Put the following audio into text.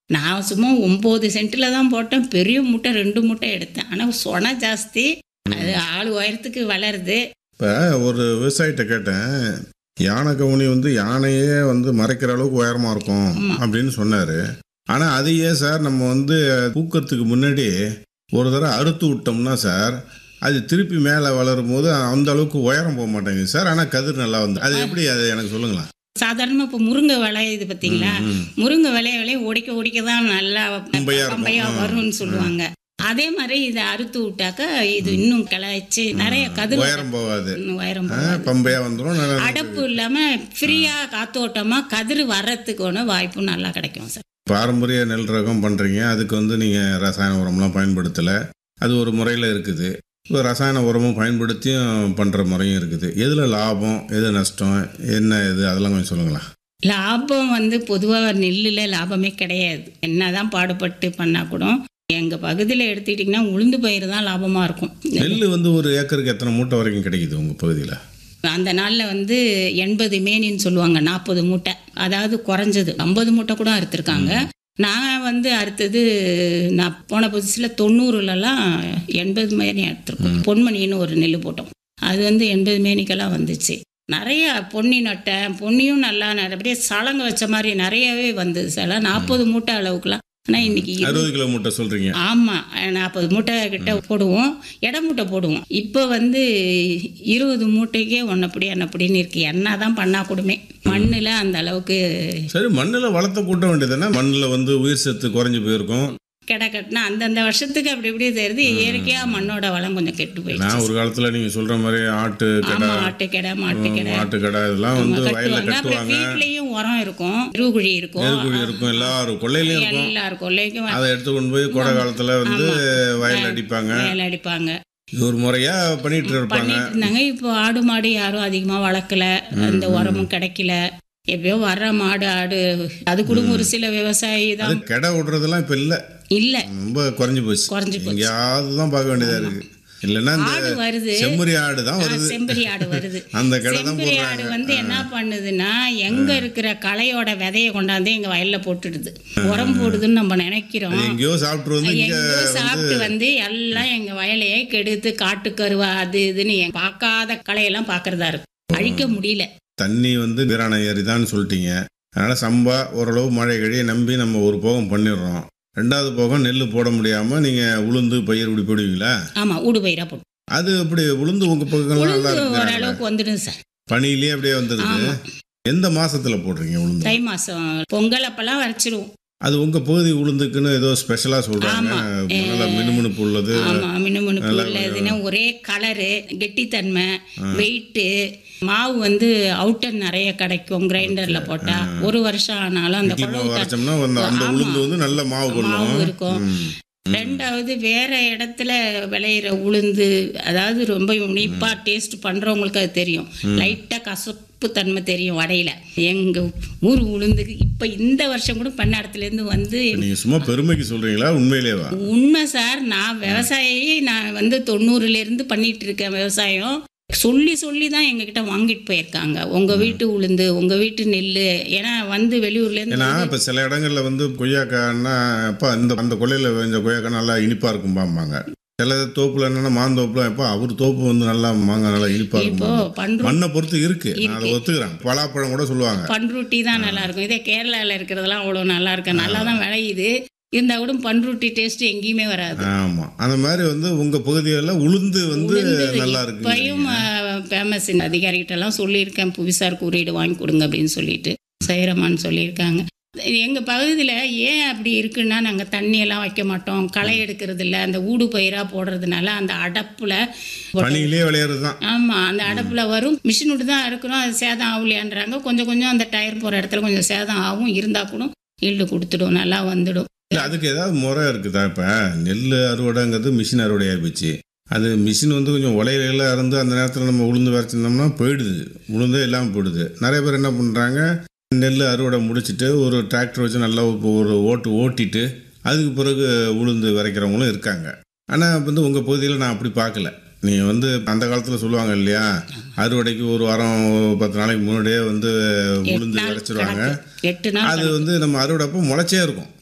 நான் சும்மா ஒம்பது சென்ட்டில் தான் போட்டேன் பெரிய மூட்டை ரெண்டு மூட்டை எடுத்தேன் ஆனால் சொன ஜாஸ்தி அது ஆள் உயரத்துக்கு வளருது இப்போ ஒரு விவசாயிட்ட கேட்டேன் யானை கவுனி வந்து யானையே வந்து மறைக்கிற அளவுக்கு உயரமாக இருக்கும் ஆமா. அப்படின்னு சொன்னார் ஆனால் அதையே சார் நம்ம வந்து பூக்கிறதுக்கு முன்னாடி ஒரு தடவை அறுத்து விட்டோம்னா சார் அது திருப்பி மேலே வளரும் போது அந்த அளவுக்கு உயரம் போக மாட்டேங்குது சார் ஆனால் கதிர் நல்லா வந்து அது எப்படி அது எனக்கு சொல்லுங்களேன் சாதாரணமாக இப்போ முருங்கை விளையுது பார்த்தீங்களா ம். முருங்கை விளைய விளைய ஒடிக்க ஒடிக்க தான் நல்லா பம்பையா இருக்கும். பம்பையா ஆ. வரும்னு சொல்லுவாங்க அதே மாதிரி இதை அறுத்து விட்டாக்கா இது இன்னும் கிளச்சி நிறைய கதிர் உயரம் போகாது இன்னும் உயரம் ஆ, போகாது. பம்பையா வந்துடும் நல்லா அடப்பு இல்லாம ஃப்ரீயா காத்தோட்டமா கதிர் வர்றதுக்கான வாய்ப்பு நல்லா கிடைக்கும் சார் பாரம்பரிய நெல் ரகம் பண்ணுறீங்க அதுக்கு வந்து நீங்கள் ரசாயன உரம்லாம் பயன்படுத்தலை அது ஒரு முறையில் இருக்குது இப்போ ரசாயன உரமும் பயன்படுத்தியும் பண்ணுற முறையும் இருக்குது எதில் லாபம் எது நஷ்டம் என்ன இது அதெல்லாம் கொஞ்சம் சொல்லுங்களேன் லாபம் வந்து பொதுவாக நெல்லில் லாபமே கிடையாது என்னதான் பாடுபட்டு பண்ணா கூட எங்கள் பகுதியில் எடுத்துக்கிட்டிங்கன்னா உளுந்து பயிர் தான் லாபமாக இருக்கும் நெல் வந்து ஒரு ஏக்கருக்கு எத்தனை மூட்டை வரைக்கும் கிடைக்குது உங்கள் பகுதியில் அந்த நாளில் வந்து எண்பது மேனின்னு சொல்லுவாங்க நாற்பது மூட்டை அதாவது குறைஞ்சது ஐம்பது மூட்டை கூட அறுத்துருக்காங்க நான் வந்து அறுத்தது நான் போன புதுசில் தொண்ணூறுலலாம் எண்பது மேனி அறுத்துருக்கோம் பொன்மணின்னு ஒரு நெல் போட்டோம் அது வந்து எண்பது மேனிக்கெல்லாம் வந்துச்சு நிறைய பொன்னி நட்டேன் பொன்னியும் நல்லா நிறைய சலங்க வச்ச மாதிரி நிறையவே வந்தது சில நாற்பது மூட்டை அளவுக்குலாம் ஆனால் இன்னைக்கு இரு- அறுபது கிலோ மூட்டை சொல்கிறீங்க ஆமாம் நாற்பது மூட்டை கிட்ட போடுவோம் இட மூட்டை போடுவோம் இப்போ வந்து இருபது மூட்டைக்கே ஒன்னப்படி அன்னப்படின்னு இருக்கு என்ன தான் பண்ணா கூடமே மண்ணில் அந்த அளவுக்கு சரி மண்ணில் வளர்த்த கூட்ட வேண்டியதுன்னா மண்ணில் வந்து உயிர் சத்து குறைஞ்சி போயிருக்கும் கிட கட்டினா அந்தந்த வருஷத்துக்கு அப்படி இப்படி தெரியுது இயற்கையாக மண்ணோட வளம் கொஞ்சம் கெட்டு போயிடுச்சு நான் ஒரு காலத்தில் நீங்கள் சொல்கிற மாதிரி ஆட்டு கடை ஆமாம் ஆட்டு கிடை மாட்டு கிடை மாட்டு கடை இதெல்லாம் வந்து வயலில் கட்டுவாங்க அப்புறம் கட்டுவாங்க வீட்லேயும் உரம் இருக்கும் இருகுழி இருக்கும் நெருக்குழி இருக்கும் எல்லாரும் கொள்ளையிலையும் இருக்கும் எல்லாரும் கொள்ளைக்கும் அதை எடுத்து கொண்டு போய் கோடை காலத்தில் வந்து வயல் அடிப்பாங்க வேலை அடிப்பாங்க இது ஒரு முறையா பண்ணிட்டு இருப்பாங்க பண்ணிட்டு இருந்தாங்க இப்போ ஆடு மாடு யாரும் அதிகமாக வளர்க்கல அந்த உரமும் கிடைக்கல எப்பயோ வர்ற மாடு ஆடு அது கூட ஒரு சில விவசாயி அது தான் கெடை விடுறதெல்லாம் இப்ப இல்ல இல்ல ரொம்ப குறைஞ்சு போச்சு குறைஞ்சு போச்சு எங்கேயாவது தான் பார்க்க வேண்டியதா இருக்கு இல்லைன்னா ஆடு இந்த வருது செம்மறி ஆடு தான் ஆ, வருது செம்பரி ஆடு வருது அந்த கடை தான் செம்பரி ஆடு போடுறாங்க வந்து என்ன பண்ணுதுன்னா எங்க இருக்கிற களையோட விதையை கொண்டாந்து எங்க வயல்ல போட்டுடுது உரம் போடுதுன்னு நம்ம நினைக்கிறோம் அது எங்கேயோ சாப்பிட்டு வந்து இங்க எங்கேயோ சாப்பிட்டு வந்து எல்லாம் எங்க வயலையே கெடுத்து காட்டுக்கருவா அது இதுன்னு என் பார்க்காத களையெல்லாம் பார்க்கறதா இருக்கு அழிக்க முடியல தண்ணி வந்து வீராணை ஏறிதான்னு சொல்லிட்டீங்க அதனால சம்பா ஓரளவு மழை கழியை நம்பி நம்ம ஒரு போகம் பண்ணிடுறோம் ரெண்டாவது போகம் நெல் போட முடியாம நீங்க உளுந்து பயிர் இப்படி போடுவீங்களா ஆமா ஊடு பயிரா போட்டு அது அப்படி உளுந்து உங்க பக்கம்லாம் நல்லா உளுந்து இருக்கு ஓரளவுக்கு வந்துடும் சார் பனியிலேயே அப்படியே வந்துருது ஆமா. எந்த மாசத்துல போடுறீங்க உளுந்து தை மாசம் பொங்கல் அப்பெல்லாம் வரைச்சிருவோம் அது உங்க பகுதி உளுந்துக்குன்னு ஏதோ ஸ்பெஷலா சொல்றாங்க ஆமா. நல்லா மினுமினுப்பு உள்ளது ஆமா மினுமினுப்பு நல்லா உள்ளதுன்னா ஒரே கலரு கெட்டித்தன்மை வெயிட்டு மாவு வந்து அவுட்டர் நிறைய கிடைக்கும் கிரைண்டர்ல போட்டா ஒரு வருஷம் ஆனாலும் அந்த இட்லி மாவு குழவு அரைச்சோம்னா அந்த அந்த ஆமா. உளுந்து வந்து நல்ல மாவு மாவு கொள்ளும் இருக்கும் ம். ரெண்டாவது வேற இடத்துல விளையிற உளுந்து அதாவது ரொம்ப யுனிப்பா டேஸ்ட் பண்றவங்களுக்கு அது தெரியும் லைட்டா கசப்பு தன்மை தெரியும் வடையில எங்க ஊர் உளுந்துக்கு இப்ப இந்த வருஷம் கூட பண்ண இடத்துல இருந்து வந்து நீங்க சும்மா பெருமைக்கு சொல்றீங்களா உண்மையிலேவா உண்மை சார் நான் விவசாயி நான் வந்து தொண்ணூறுல இருந்து பண்ணிட்டு இருக்கேன் விவசாயம் சொல்லி சொல்லி தான் எங்ககிட்ட வாங்கிட்டு போயிருக்காங்க உங்க வீட்டு உளுந்து உங்க வீட்டு நெல் ஏன்னா வந்து வெளியூர்ல இருந்து ஏன்னா இப்ப சில இடங்கள்ல வந்து கொய்யாக்கான்னா அப்பா இந்த அந்த கொள்ளையில இந்த கொய்யாக்கா நல்லா இனிப்பா இருக்கும் பாம்பாங்க சில தோப்புல என்னன்னா மாந்தோப்புல எப்பா அவர் தோப்பு வந்து நல்லா மாங்காய் நல்லா இனிப்பா இப்போ இருக்கும் பண்ரு மண்ணை பொறுத்து இருக்கு நான் அதை ஒத்துக்கிறேன் பலாப்பழம் கூட சொல்லுவாங்க பண்ருட்டி தான் நல்லா இருக்கும் இதே கேரளால இருக்கிறதெல்லாம் அவ்வளோ நல்லா இருக்கு நல்லா தான் விளையுது இருந்தா கூட பண்ருட்டி டேஸ்ட் எங்கேயுமே வராது ஆமா அந்த மாதிரி வந்து உங்க பகுதியில உளுந்து வந்து நல்லா இருக்கு இப்பயும் ஃபேமஸ் அதிகாரிகிட்ட எல்லாம் சொல்லியிருக்கேன் புவிசார் குறியீடு வாங்கி கொடுங்க அப்படின்னு சொல்லிட்டு செய்கிறோமான்னு சொல்லியிருக்காங்க எங்கள் பகுதியில் ஏன் அப்படி இருக்குன்னா நாங்கள் தண்ணியெல்லாம் வைக்க மாட்டோம் களை எடுக்கிறது இல்ல அந்த ஊடு பயிராக போடுறதுனால அந்த அடப்பில் பனியிலே விளையாடுறது தான் ஆமாம் அந்த அடப்பில் வரும் மிஷின் விட்டு தான் இருக்கிறோம் அது சேதம் ஆகலையான்றாங்க கொஞ்சம் கொஞ்சம் அந்த டயர் போகிற இடத்துல கொஞ்சம் சேதம் ஆகும் இருந்தால் கூட ஈல்டு கொடுத்துடும் நல்லா வந்துடும் இல்ல அதுக்கு ஏதாவது முறை இருக்குதா இப்ப நெல் அறுவடைங்கிறது மிஷின் அறுவடை ஆகிப்போச்சு அது மிஷின் வந்து கொஞ்சம் உலையில இருந்து அந்த நேரத்தில் நம்ம உளுந்து வரைச்சிருந்தோம்னா போயிடுது உளுந்தே இல்லாமல் போயிடுது நிறைய பேர் என்ன பண்ணுறாங்க நெல் அறுவடை முடிச்சிட்டு ஒரு டிராக்டர் வச்சு நல்லா இப்போ ஒரு ஓட்டு ஓட்டிட்டு அதுக்கு பிறகு உளுந்து விதைக்கிறவங்களும் இருக்காங்க ஆனால் வந்து உங்கள் பகுதியில் நான் அப்படி பார்க்கல நீங்கள் வந்து அந்த காலத்தில் சொல்லுவாங்க இல்லையா அறுவடைக்கு ஒரு வாரம் பத்து நாளைக்கு முன்னாடியே வந்து உளுந்து நாள் விதைச்சிருவாங்க கணக்கு. எட்டு நாள் அது வந்து நம்ம அறுவடை அப்போ முளைச்சே இருக்கும்